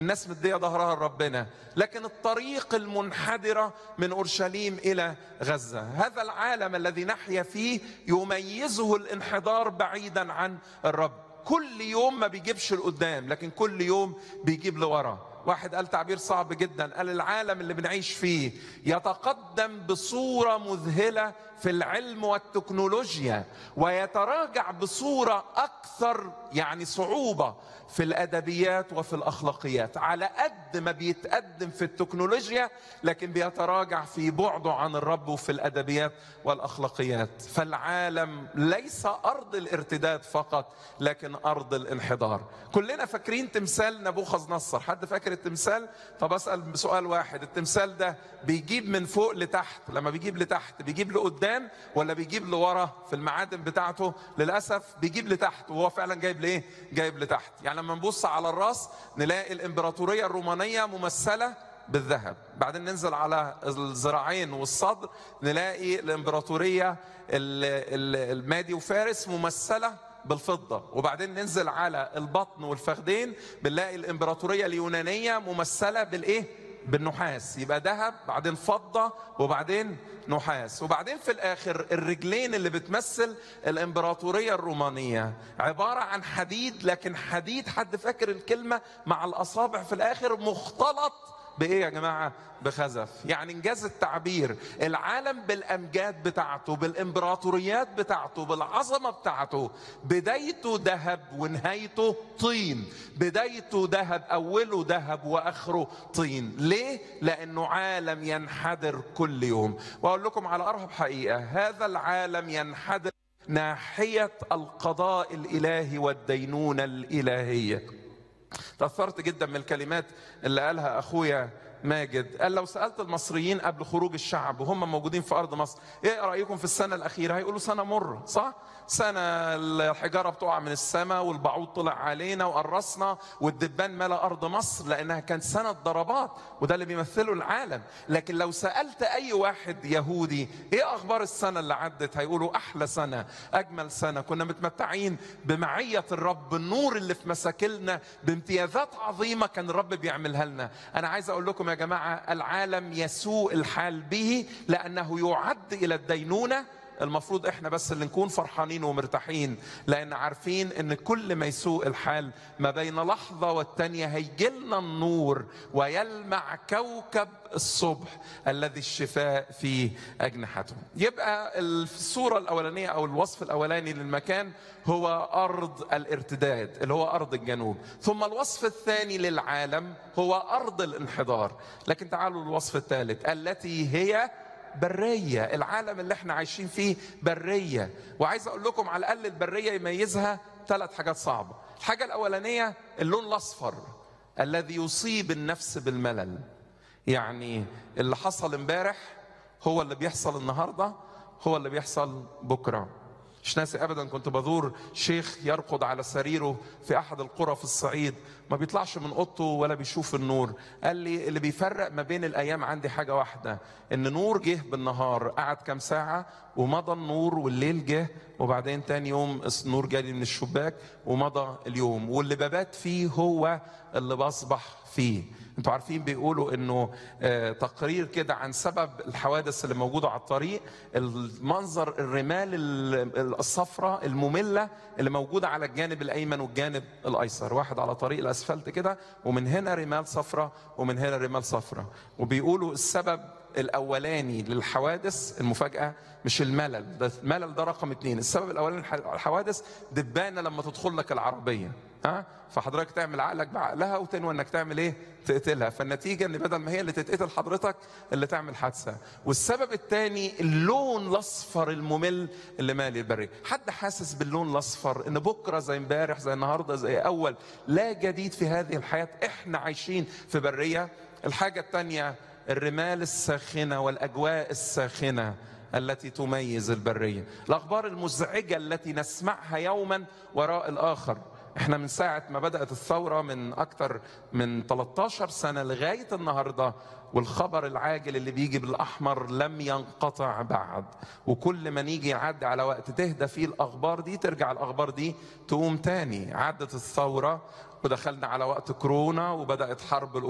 الناس مديه ظهرها لربنا لكن الطريق المنحدره من اورشليم الى غزه هذا العالم الذي نحيا فيه يميزه الانحدار بعيدا عن الرب كل يوم ما بيجيبش لقدام لكن كل يوم بيجيب لورا واحد قال تعبير صعب جدا قال العالم اللي بنعيش فيه يتقدم بصورة مذهلة في العلم والتكنولوجيا ويتراجع بصورة أكثر يعني صعوبة في الأدبيات وفي الأخلاقيات على قد ما بيتقدم في التكنولوجيا لكن بيتراجع في بعده عن الرب وفي الأدبيات والأخلاقيات فالعالم ليس أرض الارتداد فقط لكن أرض الانحدار كلنا فاكرين تمثال نبوخذ نصر حد فاكر التمثال طب أسأل بسؤال واحد التمثال ده بيجيب من فوق لتحت لما بيجيب لتحت بيجيب لقدام ولا بيجيب لورا في المعادن بتاعته للأسف بيجيب لتحت وهو فعلا جايب لإيه جايب لتحت يعني لما نبص على الراس نلاقي الإمبراطورية الرومانية ممثلة بالذهب بعدين ننزل على الذراعين والصدر نلاقي الإمبراطورية ال- ال- المادي وفارس ممثلة بالفضة وبعدين ننزل على البطن والفخذين بنلاقي الإمبراطورية اليونانية ممثلة بالإيه؟ بالنحاس يبقى ذهب بعدين فضة وبعدين نحاس وبعدين في الآخر الرجلين اللي بتمثل الإمبراطورية الرومانية عبارة عن حديد لكن حديد حد فاكر الكلمة مع الأصابع في الآخر مختلط بايه يا جماعه بخزف يعني انجاز التعبير العالم بالامجاد بتاعته بالامبراطوريات بتاعته بالعظمه بتاعته بدايته ذهب ونهايته طين بدايته ذهب اوله ذهب واخره طين ليه لانه عالم ينحدر كل يوم واقول لكم على ارهب حقيقه هذا العالم ينحدر ناحيه القضاء الالهي والدينونه الالهيه تأثرت جدا من الكلمات اللي قالها أخويا ماجد قال لو سألت المصريين قبل خروج الشعب وهم موجودين في أرض مصر إيه رأيكم في السنة الأخيرة هيقولوا سنة مرة صح؟ سنة الحجارة بتقع من السماء والبعوض طلع علينا وقرصنا والدبان ملا أرض مصر لأنها كانت سنة ضربات وده اللي بيمثله العالم لكن لو سألت أي واحد يهودي إيه أخبار السنة اللي عدت هيقولوا أحلى سنة أجمل سنة كنا متمتعين بمعية الرب بالنور اللي في مساكلنا بامتيازات عظيمة كان الرب بيعملها لنا أنا عايز أقول لكم يا جماعة العالم يسوء الحال به لأنه يعد إلى الدينونة المفروض احنا بس اللي نكون فرحانين ومرتاحين لان عارفين ان كل ما يسوء الحال ما بين لحظه والتانيه هيجي لنا النور ويلمع كوكب الصبح الذي الشفاء في اجنحته يبقى الصوره الاولانيه او الوصف الاولاني للمكان هو ارض الارتداد اللي هو ارض الجنوب ثم الوصف الثاني للعالم هو ارض الانحدار لكن تعالوا للوصف الثالث التي هي برية العالم اللي احنا عايشين فيه برية وعايز اقول لكم على الاقل البرية يميزها ثلاث حاجات صعبة الحاجة الاولانية اللون الاصفر الذي يصيب النفس بالملل يعني اللي حصل امبارح هو اللي بيحصل النهاردة هو اللي بيحصل بكره مش ناسي ابدا كنت بزور شيخ يرقد على سريره في احد القرى في الصعيد ما بيطلعش من اوضته ولا بيشوف النور قال لي اللي بيفرق ما بين الايام عندي حاجه واحده ان نور جه بالنهار قعد كام ساعه ومضى النور والليل جه وبعدين تاني يوم النور جالي من الشباك ومضى اليوم واللي ببات فيه هو اللي بصبح فيه انتوا عارفين بيقولوا انه آه تقرير كده عن سبب الحوادث اللي موجوده على الطريق المنظر الرمال الصفراء الممله اللي موجوده على الجانب الايمن والجانب الايسر واحد على طريق الاسفلت كده ومن هنا رمال صفراء ومن هنا رمال صفراء وبيقولوا السبب الاولاني للحوادث المفاجاه مش الملل ده الملل ده رقم اتنين السبب الاولاني للحوادث دبانه لما تدخل لك العربيه ها فحضرتك تعمل عقلك بعقلها وتنوى انك تعمل ايه تقتلها فالنتيجه ان بدل ما هي اللي تتقتل حضرتك اللي تعمل حادثه والسبب الثاني اللون الاصفر الممل اللي مالي البريه حد حاسس باللون الاصفر ان بكره زي امبارح زي النهارده زي اول لا جديد في هذه الحياه احنا عايشين في بريه الحاجه الثانيه الرمال الساخنه والاجواء الساخنه التي تميز البريه الاخبار المزعجه التي نسمعها يوما وراء الاخر احنا من ساعة ما بدأت الثورة من أكثر من 13 سنة لغاية النهاردة والخبر العاجل اللي بيجي بالأحمر لم ينقطع بعد وكل ما نيجي يعدي على وقت تهدى فيه الأخبار دي ترجع الأخبار دي تقوم تاني عدت الثورة ودخلنا على وقت كورونا وبدات حرب